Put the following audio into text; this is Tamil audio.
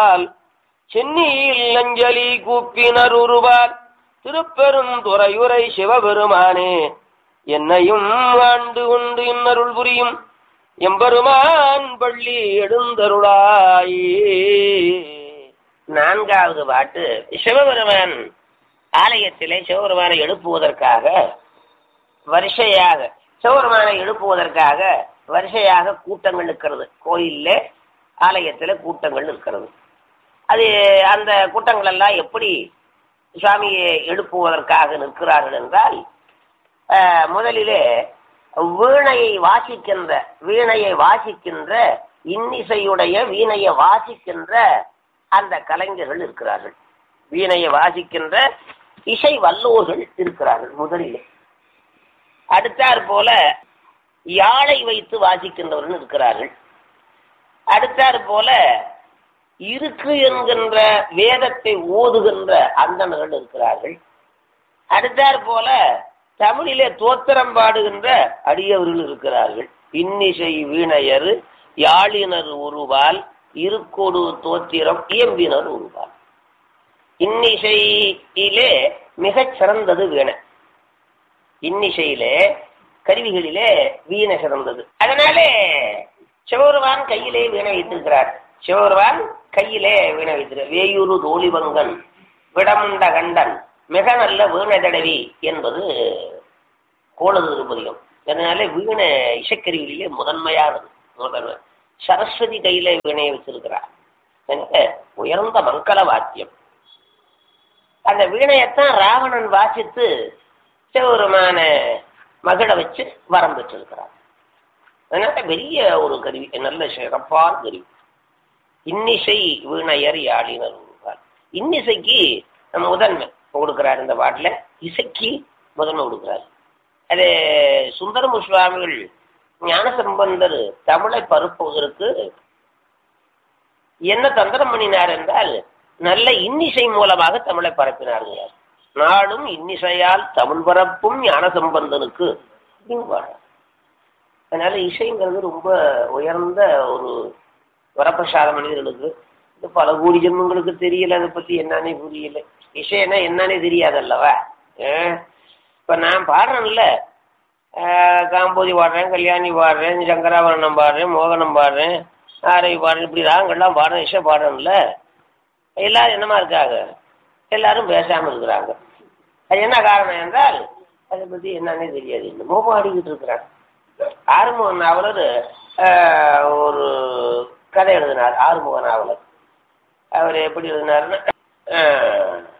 சென்னியில் அஞ்சலி கூப்பினர் உருவார் திருப்பெரும் துறையுரை சிவபெருமானே என்னையும் ஆண்டு கொண்டு இன்னருள் புரியும் எம்பெருமான் பள்ளி எழுந்தருளாயே நான்காவது பாட்டு சிவபெருமான் ஆலயத்திலே சிவபெருமானை எழுப்புவதற்காக வரிசையாக சிவபெருமானை எழுப்புவதற்காக வரிசையாக கூட்டங்கள் இருக்கிறது கோயில்ல ஆலயத்துல கூட்டங்கள் இருக்கிறது அது அந்த கூட்டங்கள் எல்லாம் எப்படி சுவாமியை எழுப்புவதற்காக நிற்கிறார்கள் என்றால் அஹ், முதலிலே வீணையை வாசிக்கின்ற வீணையை வாசிக்கின்ற இன்னிசையுடைய வீணையை வாசிக்கின்ற அந்த கலைஞர்கள் இருக்கிறார்கள் வீணையை வாசிக்கின்ற இசை வல்லோர்கள் இருக்கிறார்கள் முதலிலே அடுத்தாற் போல யாழை வைத்து வாசிக்கின்றவர்கள் இருக்கிறார்கள் அடுத்தாற் போல இருக்கு என்கின்ற வேதத்தை ஓதுகின்ற அந்தணர்கள் இருக்கிறார்கள் அடுத்தாற் போல தமிழிலே தோத்திரம் பாடுகின்ற அடியவர்கள் இருக்கிறார்கள் இன்னிசை வீணையர் யாழினர் உருவால் இருக்கொடு தோத்திரம் இயம்பினர் உருவால் இன்னிசையிலே மிகச் சிறந்தது வீணை இன்னிசையிலே கருவிகளிலே வீணை சிறந்தது அதனாலே சிவபெருமான் கையிலே வீணை வைத்திருக்கிறார் சிவபெருமான் கையிலே வீணை வைத்திருக்கிறார் வேயூரு தோழிவங்கன் விடமுண்ட கண்டன் மிக நல்ல வீணை தடவி என்பது கோளது திருப்பதிகம் அதனாலே வீணை இசைக்கருவிகளிலே முதன்மையானது முதன்மை சரஸ்வதி கையில வீணையை வச்சிருக்கிறார் எனவே உயர்ந்த மங்கள வாத்தியம் அந்த வீணையத்தான் ராவணன் வாசித்து சிவபெருமான மகிழ வச்சு வரம் பெற்றிருக்கிறார் அதனால பெரிய ஒரு கருவி நல்ல சிறப்பான கருவி இன்னிசை வீணையர் யாழினர் உருவார் இன்னிசைக்கு முதன்மை கொடுக்கிறார் இந்த பாட்டுல இசைக்கு முதன்மை கொடுக்கிறார் அது சுந்தரமு சுவாமிகள் ஞானசம்பந்தர் தமிழை பரப்புவதற்கு என்ன தந்திரம் பண்ணினார் என்றால் நல்ல இன்னிசை மூலமாக தமிழை பரப்பினார்கள் நாளும் இன்னிசையால் தமிழ் பரப்பும் ஞானசம்பந்தனுக்கு அப்படின்னு அதனால இசைங்கிறது ரொம்ப உயர்ந்த ஒரு வரப்பிரசாத மனிதர்களுக்கு இது பல கோடி ஜென்மங்களுக்கு தெரியல அதை பத்தி என்னன்னே புரியல இசைன்னா என்னன்னே தெரியாதல்லவா அஹ் இப்ப நான் பாடுறேன்ல ஆஹ் காம்போதி பாடுறேன் கல்யாணி பாடுறேன் சங்கராபரணம் பாடுறேன் மோகனம் பாடுறேன் ஆரவி பாடுறேன் இப்படி ராங்கெல்லாம் பாடுறேன் இசை பாடுறேன்ல எல்லாரும் என்னமா இருக்காங்க எல்லாரும் பேசாம இருக்கிறாங்க அது என்ன காரணம் என்றால் அதை பத்தி என்னன்னே தெரியாது என்னமோ பாடிக்கிட்டு இருக்கிறாங்க ஆறுமுக நாவலர் ஆஹ், ஒரு கதை எழுதினார் ஆறுமுக நாவலர் அவர் எப்படி எழுதினாருன்னா ஆஹ்,